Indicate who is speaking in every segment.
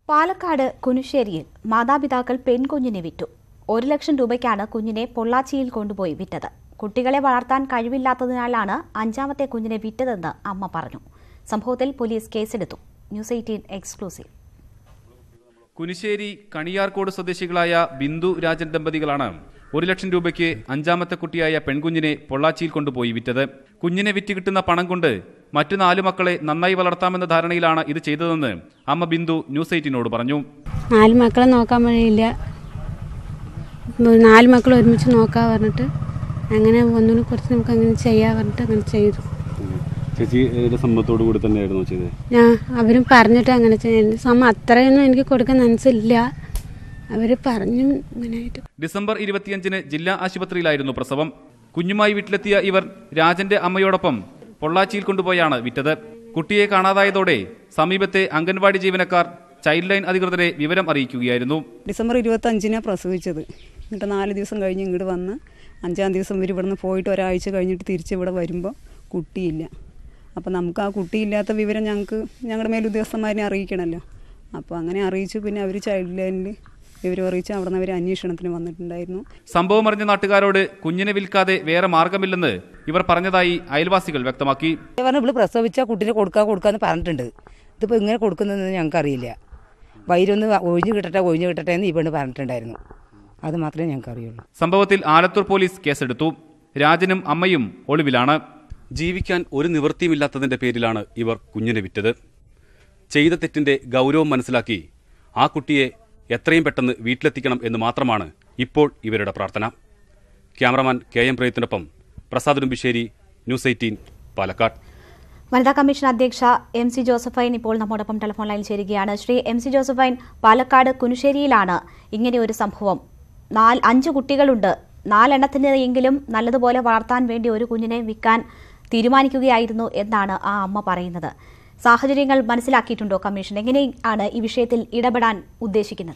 Speaker 1: പാലക്കാട് കുനുശ്ശേരിയിൽ മാതാപിതാക്കൾ പെൺകുഞ്ഞിനെ വിറ്റു ഒരു ലക്ഷം രൂപയ്ക്കാണ് കുഞ്ഞിനെ പൊള്ളാച്ചിയിൽ കൊണ്ടുപോയി വിറ്റത് കുട്ടികളെ വളർത്താൻ കഴിവില്ലാത്തതിനാലാണ് അഞ്ചാമത്തെ കുഞ്ഞിനെ വിറ്റതെന്ന് അമ്മ പറഞ്ഞു സംഭവത്തിൽ പോലീസ് കേസെടുത്തു news eighteen exclusive
Speaker 2: Kunissery Kaniyarkode സ്വദേശികളായ ബിന്ദു രാജൻ ദമ്പതികളാണ് ഒരു ലക്ഷം രൂപയ്ക്ക് അഞ്ചാമത്തെ കുട്ടിയായ പെൺകുഞ്ഞിനെ പൊള്ളാച്ചിയിൽ കൊണ്ടുപോയി വിറ്റത് കുഞ്ഞിനെ വിറ്റ് കിട്ടുന്ന പണം കൊണ്ട് മറ്റു നാലു മക്കളെ നന്നായി വളർത്താമെന്ന ധാരണയിലാണ് ഇത് ചെയ്തതെന്ന് അമ്മ ബിന്ദു ന്യൂസ് എയ്റ്റിനോട് പറഞ്ഞു
Speaker 3: നാല് മക്കളെ നോക്കാൻ വഴിയില്ല നാല് മക്കൾ ഒരുമിച്ച് നോക്കാൻ പറഞ്ഞിട്ട് അങ്ങനെ ഒന്നിനെ കുറിച്ച് നമുക്ക് അങ്ങനെ ചെയ്യാൻ പറഞ്ഞിട്ട് അങ്ങനെ ചെയ്തു
Speaker 4: ചേച്ചിയുടെ സമ്മതത്തോടു കൂടി തന്നെയായിരുന്നു ചെയ്തത്
Speaker 3: ഞാൻ അവരും പറഞ്ഞിട്ട് അങ്ങനെ ചെയ്യുന്നത് സമ അത്രയൊന്നും എനിക്ക് കൊടുക്കാൻ മനസ്സില്ല അവർ പറഞ്ഞു ഇങ്ങനെയായിട്ട്
Speaker 2: ഡിസംബർ ഇരുപത്തിയഞ്ചിന് ജില്ലാ ആശുപത്രിയിലായിരുന്നു പ്രസവം കുഞ്ഞുമായി വീട്ടിലെത്തിയ ഇവർ രാജന്റെ അമ്മയോടൊപ്പം പൊള്ളാച്ചിയിൽ കൊണ്ടുപോയാണ് വിറ്റത് കുട്ടിയെ കാണാതായതോടെ സമീപത്തെ അംഗൻവാടി ജീവനക്കാർ ചൈൽഡ് ലൈൻ അധികൃതരെ വിവരം അറിയിക്കുകയായിരുന്നു
Speaker 5: ഡിസംബർ ഇരുപത്തഞ്ചിനാണ് പ്രസവിച്ചത് എന്നിട്ട് നാല് ദിവസം കഴിഞ്ഞ് ഇങ്ങോട്ട് വന്ന് അഞ്ചാം ദിവസം ഇവർ ഇവിടുന്ന് പോയിട്ട് ഒരാഴ്ച കഴിഞ്ഞിട്ട് തിരിച്ച് ഇവിടെ വരുമ്പോൾ കുട്ടിയില്ല അപ്പോൾ നമുക്ക് ആ കുട്ടിയില്ലാത്ത വിവരം ഞങ്ങൾക്ക് ഞങ്ങളുടെ മേലുദ്യോഗസ്ഥന്മാരെ അറിയിക്കണമല്ലോ അപ്പോൾ അങ്ങനെ അറിയിച്ചു പിന്നെ അവർ ചൈൽഡ് ലൈനിൽ വിവരം അറിയിച്ച് അവിടെ നിന്ന് അവർ അന്വേഷണത്തിന് വന്നിട്ടുണ്ടായിരുന്നു
Speaker 2: സംഭവം അറിഞ്ഞ നാട്ടുകാരോട് കുഞ്ഞിനെ വിൽക്കാതെ വേറെ മാർഗമില്ലെന്ന് ഇവർ പറഞ്ഞതായി അയൽവാസികൾ വ്യക്തമാക്കി
Speaker 6: പറഞ്ഞ ഇവിടെ പ്രസവിച്ചാൽ കുട്ടീനെ കൊടുക്കാൻ കൊടുക്കാന്ന് പറഞ്ഞിട്ടുണ്ട് ഇതിപ്പോൾ ഇങ്ങനെ കൊടുക്കുന്നതെന്ന് ഞങ്ങൾക്കറിയില്ല വൈരൊന്ന് ഒഴിഞ്ഞു കിട്ടട്ടെ ഒഴിഞ്ഞു കിട്ടട്ടെ എന്ന് ഈ പെണ്ണ് പറഞ്ഞിട്ടുണ്ടായിരുന്നു അത് മാത്രമേ ഞങ്ങൾക്ക് അറിയുള്ളൂ
Speaker 2: സംഭവത്തിൽ ആലത്തൂർ പോലീസ് കേസെടുത്തു രാജനും അമ്മയും ഒളിവിലാണ് ജീവിക്കാൻ ഒരു നിവൃത്തിയുമില്ലാത്തതിന്റെ പേരിലാണ് ഇവർ കുഞ്ഞിനെ വിറ്റത് ചെയ്ത തെറ്റിന്റെ ഗൗരവം മനസ്സിലാക്കി ആ കുട്ടിയെ എത്രയും പെട്ടെന്ന് വീട്ടിലെത്തിക്കണം എന്ന് മാത്രമാണ് ഇപ്പോൾ ഇവരുടെ പ്രാർത്ഥന ക്യാമറമാൻ കെ എം പ്രയത്തിനൊപ്പം പ്രസാദ് ഉടുമ്പിശ്ശേരി ന്യൂസ് എയ്റ്റീൻ പാലക്കാട്
Speaker 1: വനിതാ കമ്മീഷൻ അധ്യക്ഷ എം സി ജോസഫൈൻ ഇപ്പോൾ നമ്മോടൊപ്പം ടെലിഫോൺ ലൈനിൽ ചേരുകയാണ് ശ്രീ എം സി ജോസഫൈൻ പാലക്കാട് കുനുശ്ശേരിയിലാണ് ഇങ്ങനെ ഒരു സംഭവം നാല് അഞ്ച് കുട്ടികളുണ്ട് നാലെണ്ണത്തിന് എങ്കിലും നല്ലതുപോലെ വളർത്താൻ വേണ്ടി ഒരു കുഞ്ഞിനെ വിൽക്കാൻ തീരുമാനിക്കുകയായിരുന്നു എന്നാണ് ആ അമ്മ പറയുന്നത് സാഹചര്യങ്ങൾ മനസ്സിലാക്കിയിട്ടുണ്ടോ കമ്മീഷൻ എങ്ങനെയാണ് ഈ വിഷയത്തിൽ ഇടപെടാൻ ഉദ്ദേശിക്കുന്നത്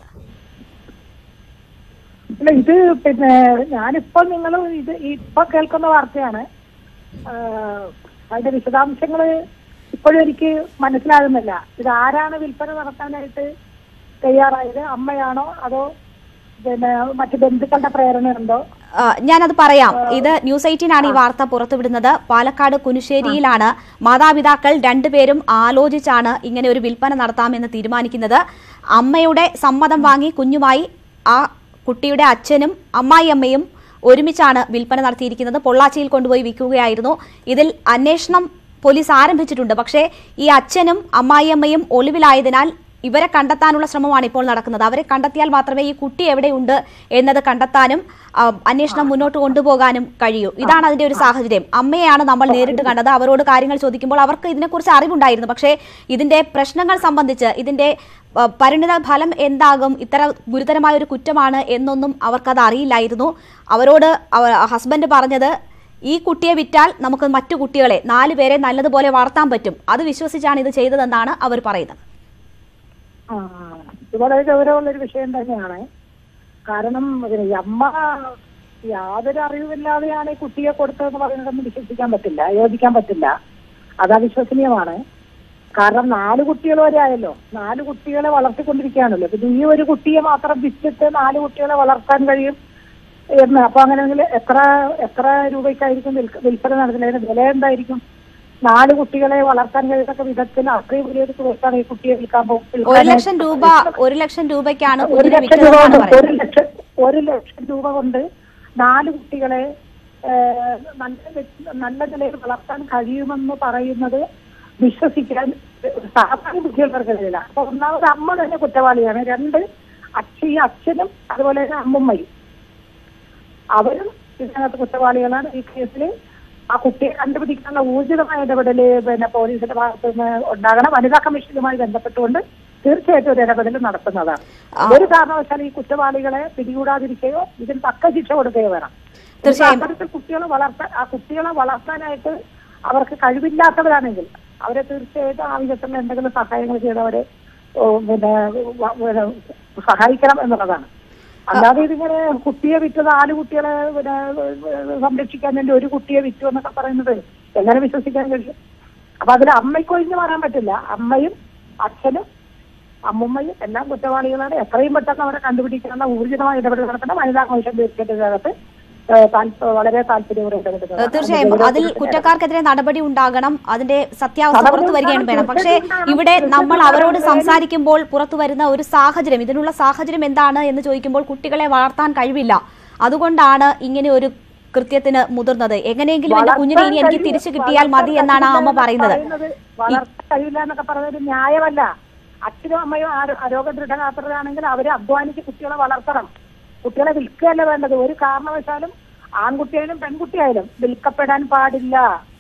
Speaker 7: അല്ല ഇത് പിന്നെ ഞാനിപ്പോൾ നിങ്ങൾ ഇത് ഇപ്പൊ കേൾക്കുന്ന വാർത്തയാണ് ആഹ് അതിന്റെ വിശദാംശങ്ങൾ ഇപ്പോഴും എനിക്ക് മനസ്സിലാകുന്നില്ല ഇത് ആരാണ് വിൽപ്പന നടത്താനായിട്ട് തയ്യാറായത് അമ്മയാണോ അതോ പിന്നെ മറ്റു ബന്ധുക്കളുടെ പ്രേരണയുണ്ടോ
Speaker 1: ആ, ഞാനത് പറയാം ഇത് ന്യൂസ് എയ്റ്റീൻ ആണ് ഈ വാർത്ത പുറത്തുവിടുന്നത് പാലക്കാട് കുനുശ്ശേരിയിലാണ് മാതാപിതാക്കൾ രണ്ടുപേരും ആലോചിച്ചാണ് ഇങ്ങനെ ഒരു വിൽപ്പന നടത്താമെന്ന് തീരുമാനിക്കുന്നത് അമ്മയുടെ സമ്മതം വാങ്ങി കുഞ്ഞുമായി ആ കുട്ടിയുടെ അച്ഛനും അമ്മായിയമ്മയും ഒരുമിച്ചാണ് വിൽപ്പന നടത്തിയിരിക്കുന്നത് പൊള്ളാച്ചിയിൽ കൊണ്ടുപോയി വിൽക്കുകയായിരുന്നു ഇതിൽ അന്വേഷണം പോലീസ് ആരംഭിച്ചിട്ടുണ്ട് പക്ഷേ ഈ അച്ഛനും അമ്മായിയമ്മയും ഒളിവിലായതിനാൽ ഇവരെ കണ്ടെത്താനുള്ള ശ്രമമാണ് ഇപ്പോൾ നടക്കുന്നത് അവരെ കണ്ടെത്തിയാൽ മാത്രമേ ഈ കുട്ടി എവിടെയുണ്ട് എന്നത് കണ്ടെത്താനും ആ, അന്വേഷണം മുന്നോട്ട് കൊണ്ടുപോകാനും കഴിയൂ ഇതാണ് അതിന്റെ ഒരു സാഹചര്യം അമ്മയെയാണ് നമ്മൾ നേരിട്ട് കണ്ടത് അവരോട് കാര്യങ്ങൾ ചോദിക്കുമ്പോൾ അവർക്ക് ഇതിനെക്കുറിച്ച് അറിവുണ്ടായിരുന്നു പക്ഷേ ഇതിന്റെ പ്രശ്നങ്ങൾ സംബന്ധിച്ച് ഇതിന്റെ ആ, പരിണിത ഫലം എന്താകും ഇത്ര ഗുരുതരമായ ഒരു കുറ്റമാണ് എന്നൊന്നും അവർക്കത് അറിയില്ലായിരുന്നു അവരോട് അവ- ഹസ്ബൻഡ് പറഞ്ഞത് ഈ കുട്ടിയെ വിറ്റാൽ നമുക്ക് മറ്റു കുട്ടികളെ നാല് പേരെ നല്ലതുപോലെ വളർത്താൻ പറ്റും അത് വിശ്വസിച്ചാണ് ഇത് ചെയ്തതെന്നാണ് അവർ പറയുന്നത്
Speaker 7: ആ ഇത് വളരെ ഗൗരവമുള്ളൊരു വിഷയം തന്നെയാണ് കാരണം പിന്നെ ഈ അമ്മ യാതൊരു അറിവുമില്ലാതെയാണ് ഈ കുട്ടിയെ കൊടുത്തതെന്ന് പറയുന്നതൊന്നും വിശ്വസിക്കാൻ പറ്റില്ല യോജിക്കാൻ പറ്റില്ല അത് അവിശ്വസനീയമാണ് കാരണം നാല് കുട്ടികൾ വരെ ആയല്ലോ നാല് കുട്ടികളെ വളർത്തിക്കൊണ്ടിരിക്കുകയാണല്ലോ പിന്നെ ഈ ഒരു കുട്ടിയെ മാത്രം വിറ്റിട്ട് നാല് കുട്ടികളെ വളർത്താൻ കഴിയും എന്ന് അപ്പൊ അങ്ങനെയെങ്കിൽ എത്ര എത്ര രൂപയ്ക്കായിരിക്കും വിൽക്ക- വിൽപ്പന നടത്തുന്നത് അതിന് വില എന്തായിരിക്കും നാല് കുട്ടികളെ വളർത്താൻ കഴിയുന്ന വിധത്തിൽ അത്രയും വലിയൊരു തുകയ്ക്കാണ് ഈ കുട്ടിയെ വിൽക്കാൻ പോ-
Speaker 1: ഒരു
Speaker 7: വിൽക്കാനായിട്ട്
Speaker 1: ലക്ഷം രൂപ ഒരു ലക്ഷം രൂപയ്ക്കാണ്
Speaker 7: ഒരു
Speaker 1: കുഞ്ഞിനെ
Speaker 7: ലക്ഷം രൂപ
Speaker 1: വിറ്റതെന്നാണ്
Speaker 7: കൊണ്ട് ഒരു
Speaker 1: പറയുന്നത്
Speaker 7: ലക്ഷം ഒരു ലക്ഷം രൂപ കൊണ്ട് നാല് കുട്ടികളെ ഏഹ്, നല്ല വ്യ- നല്ല നിലയിൽ വളർത്താൻ കഴിയുമെന്ന് പറയുന്നത് വിശ്വസിക്കാൻ ഒരു സാധാരണ ബുദ്ധിയുള്ളവർക്ക് കഴിയില്ല അപ്പൊ ഒന്നാമത് അമ്മ തന്നെ കുറ്റവാളിയാണ് രണ്ട് അച്ഛ ഈ അച്ഛനും അതുപോലെ തന്നെ അമ്മുമ്മയും അവരും ഇതിനകത്ത് കുറ്റവാളികളാണ് ഈ കേസിൽ ആ കുട്ടിയെ കണ്ടുപിടിക്കാനുള്ള ഊർജിതമായ ഇടപെടല് പിന്നെ പോലീസിന്റെ ഭാഗത്ത് നിന്ന് ഉണ്ടാകണം വനിതാ കമ്മീഷനുമായി ബന്ധപ്പെട്ടുകൊണ്ട് തീർച്ചയായിട്ടും ഒരു ഇടപെടൽ നടത്തുന്നതാണ് ഒരു കാരണവശാലും ഈ കുറ്റവാളികളെ പിടികൂടാതിരിക്കുകയോ ഇതിന് തക്ക ശിക്ഷ കൊടുക്കുകയോ വേണം
Speaker 1: തീർച്ചയായും.
Speaker 7: അത്തരത്തിൽ കുട്ടികളെ വളർത്താൻ ആ കുട്ടികളെ വളർത്താനായിട്ട് അവർക്ക് കഴിവില്ലാത്തവരാണെങ്കിൽ അവരെ തീർച്ചയായിട്ടും ആവശ്യത്തിന് എന്തെങ്കിലും സഹായങ്ങൾ ചെയ്തവരെ ഓ, പിന്നെ വ- പിന്നെ സഹായിക്കണം എന്നുള്ളതാണ് അല്ലാതെ ഇതിങ്ങനെ കുട്ടിയെ വിറ്റ് നാല് കുട്ടികളെ പിന്നെ സംരക്ഷിക്കാൻ വേണ്ടി ഒരു കുട്ടിയെ വിറ്റു എന്നൊക്കെ പറയുന്നത് എങ്ങനെ വിശ്വസിക്കാൻ കഴിയും അപ്പൊ അതിൽ അമ്മയ്ക്ക് ഒഴിഞ്ഞു മാറാൻ പറ്റില്ല അമ്മയും അച്ഛനും അമ്മുമ്മയും എല്ലാം കുറ്റവാളികളാണ് എത്രയും പെട്ടെന്ന് അവരെ കണ്ടുപിടിക്കാനുള്ള ഊർജിതമായ ഇടപെടൽ നടത്തണം വനിതാ കമ്മീഷൻ തീർച്ചയായിട്ടും വളരെ താല്പര്യപൂർവ്വം ഇടപെടുന്നത്
Speaker 1: തീർച്ചയായും അതിൽ കുറ്റക്കാർക്കെതിരെ നടപടി ഉണ്ടാകണം അതിന്റെ സത്യാവസ്ഥ പുറത്തു വരികയാണ് വേണം പക്ഷേ ഇവിടെ നമ്മൾ അവരോട് സംസാരിക്കുമ്പോൾ പുറത്തു വരുന്ന ഒരു സാഹചര്യം ഇതിനുള്ള സാഹചര്യം എന്താണ് എന്ന് ചോദിക്കുമ്പോൾ കുട്ടികളെ വളർത്താൻ കഴിവില്ല അതുകൊണ്ടാണ് ഇങ്ങനെ ഒരു കൃത്യത്തിന് മുതിർന്നത് എങ്ങനെയെങ്കിലും എന്റെ കുഞ്ഞിനെ ഇനി എനിക്ക് തിരിച്ചു കിട്ടിയാൽ മതി എന്നാണ് ആ അമ്മ പറയുന്നത്
Speaker 7: വളർത്താൻ കഴിയില്ല എന്നൊക്കെ പറയുന്നത് ന്യായമല്ല അച്ഛനും അമ്മയും ആരോ- ആരോഗ്യ ദൃഢഗാത്രരാണെങ്കിൽ അവരെ അധ്വാനിച്ച് കുട്ടികളെ വളർത്തണം കുട്ടികളെ വിൽക്കുകയല്ല വേണ്ടത് ഒരു കാരണവശാലും ആൺകുട്ടിയായാലും പെൺകുട്ടിയായാലും വിൽക്കപ്പെടാൻ പാടില്ല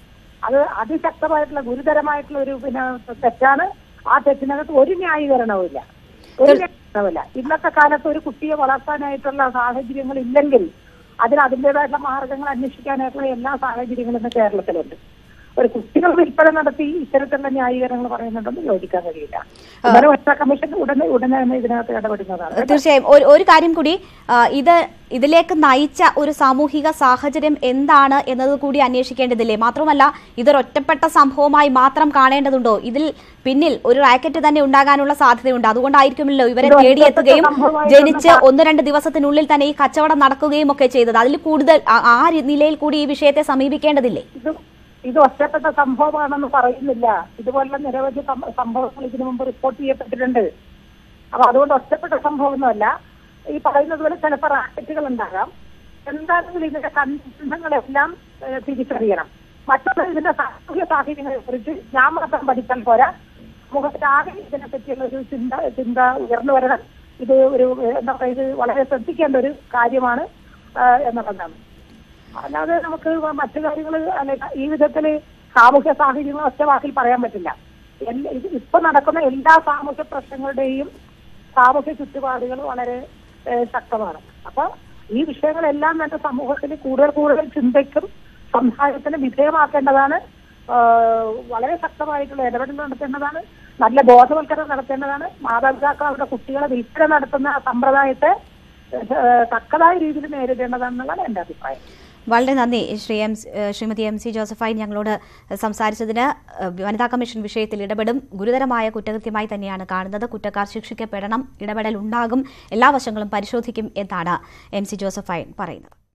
Speaker 7: അത് അതിശക്തമായിട്ടുള്ള ഗുരുതരമായിട്ടുള്ള ഒരു പിന്നെ തെറ്റാണ് ആ തെറ്റിനകത്ത് ഒരു ന്യായീകരണവുമില്ല ഒരു ന്യായീകരണവുമില്ല ഇന്നത്തെ കാലത്ത് ഒരു കുട്ടിയെ വളർത്താനായിട്ടുള്ള സാഹചര്യങ്ങൾ ഇല്ലെങ്കിൽ അതിന് അതിൻ്റെതായിട്ടുള്ള മാർഗങ്ങൾ അന്വേഷിക്കാനായിട്ടുള്ള എല്ലാ സാഹചര്യങ്ങളും ഇന്ന് കേരളത്തിലുണ്ട് ഒരു കുട്ടികൾ വിൽപ്പന നടത്തി ഇത്തരത്തിലുള്ള ന്യായീകരണങ്ങൾ പറയുന്നുണ്ടെന്ന് യോജിക്കാൻ കഴിയില്ല എന്നാലും വനിതാ കമ്മീഷൻ ഉടനെ ഉടനെ തന്നെ ഇതിനകത്ത് ഇടപെടുന്നതാണ്
Speaker 1: തീർച്ചയായും ഒരു ഒരു കാര്യം കൂടി ആ, ഇത് ഇതിലേക്ക് നയിച്ച ഒരു സാമൂഹിക സാഹചര്യം എന്താണ് എന്നത് കൂടി അന്വേഷിക്കേണ്ടതില്ലേ മാത്രമല്ല ഇതൊരു ഒറ്റപ്പെട്ട സംഭവമായി മാത്രം കാണേണ്ടതുണ്ടോ ഇതിൽ പിന്നിൽ ഒരു റാക്കറ്റ് തന്നെ ഉണ്ടാകാനുള്ള സാധ്യതയുണ്ട് അതുകൊണ്ടായിരിക്കുമല്ലോ ഇവരെ
Speaker 7: ഇത്
Speaker 1: തേടിയെത്തുകയും
Speaker 7: ഒറ്റപ്പെട്ട സംഭവമായിട്ടൊന്നും
Speaker 1: ജനിച്ച് ഒന്ന് രണ്ട് ദിവസത്തിനുള്ളിൽ തന്നെ ഈ കച്ചവടം നടക്കുകയും ഒക്കെ ചെയ്തത് അതിൽ കൂടുതൽ ആ- ആ നിലയിൽ കൂടി ഈ വിഷയത്തെ സമീപിക്കേണ്ടതില്ലേ
Speaker 7: ഇത് ഇത് ഒറ്റപ്പെട്ട സംഭവമാണെന്ന് പറയുന്നില്ല ഇതുപോലുള്ള നിരവധി സം- സംഭവങ്ങൾ ഇതിനു മുമ്പ് റിപ്പോർട്ട് ചെയ്യപ്പെട്ടിട്ടുണ്ട് അപ്പൊ അതുകൊണ്ട് ഒറ്റപ്പെട്ട സംഭവമൊന്നുമല്ല ഈ പറയുന്നത് പോലെ ചിലപ്പോൾ റാക്കറ്റുകൾ ഉണ്ടാകാം എന്താണെങ്കിലും ഇതിന്റെ കണ്ടങ്ങളെല്ലാം ഏഹ്, തിരിച്ചറിയണം മറ്റുള്ള ഇതിന്റെ സാമൂഹ്യ സാഹചര്യങ്ങളെ കുറിച്ച് ഞാൻ മാത്രം പഠിച്ചാൽ പോരാ സമൂഹത്തിലാകെ ഇതിനെ പറ്റിയുള്ള ഒരു ചിന്ത ചിന്ത ഉയർന്നു വരണം ഇത് ഒരു ഏഹ്, എന്താ പറയുക ഇത് വളരെ ശ്രദ്ധിക്കേണ്ട ഒരു കാര്യമാണ് ഏഹ്, എന്നുള്ളതാണ് അല്ലാതെ നമുക്ക് മറ്റു കാര്യങ്ങൾ ഈ വിധത്തില് സാമൂഹ്യ സാഹചര്യങ്ങൾ ഒറ്റ വാക്കിൽ പറയാൻ പറ്റില്ല എല്ലാ- ഇത് ഇപ്പൊ നടക്കുന്ന എല്ലാ സാമൂഹ്യ പ്രശ്നങ്ങളുടെയും സാമൂഹ്യ ചുറ്റുപാടുകൾ വളരെ ഏഹ്, ശക്തമാണ് അപ്പൊ ഈ വിഷയങ്ങളെല്ലാം തന്നെ സമൂഹത്തിൽ കൂടുതൽ കൂടുതൽ ചിന്തയ്ക്കും സംസാരത്തിനും വിധേയമാക്കേണ്ടതാണ് ഏഹ്, വളരെ ശക്തമായിട്ടുള്ള ഇടപെടൽ നടത്തേണ്ടതാണ് നല്ല ബോധവൽക്കരണം നടത്തേണ്ടതാണ് മാതാപിതാക്കൾ അവരുടെ കുട്ടികളെ വിൽപ്പന നടത്തുന്ന ആ സമ്പ്രദായത്തെ ഏഹ്, തക്കതായ രീതിയിൽ നേരിടേണ്ടതാണെന്നുള്ളതാണ് എന്റെ അഭിപ്രായം
Speaker 1: വളരെ നന്ദി ശ്രീ എം ഏഹ് ശ്രീമതി എം സി ജോസഫൈൻ ഞങ്ങളോട് സംസാരിച്ചതിന് ഏഹ് വനിതാ കമ്മീഷൻ വിഷയത്തിൽ ഇടപെടും ഗുരുതരമായ കുറ്റകൃത്യമായി തന്നെയാണ് കാണുന്നത് കുറ്റക്കാർ ശിക്ഷിക്കപ്പെടണം ഇടപെടൽ ഉണ്ടാകും എല്ലാ വശങ്ങളും പരിശോധിക്കും എന്നാണ് എം സി ജോസഫൈൻ പറയുന്നത്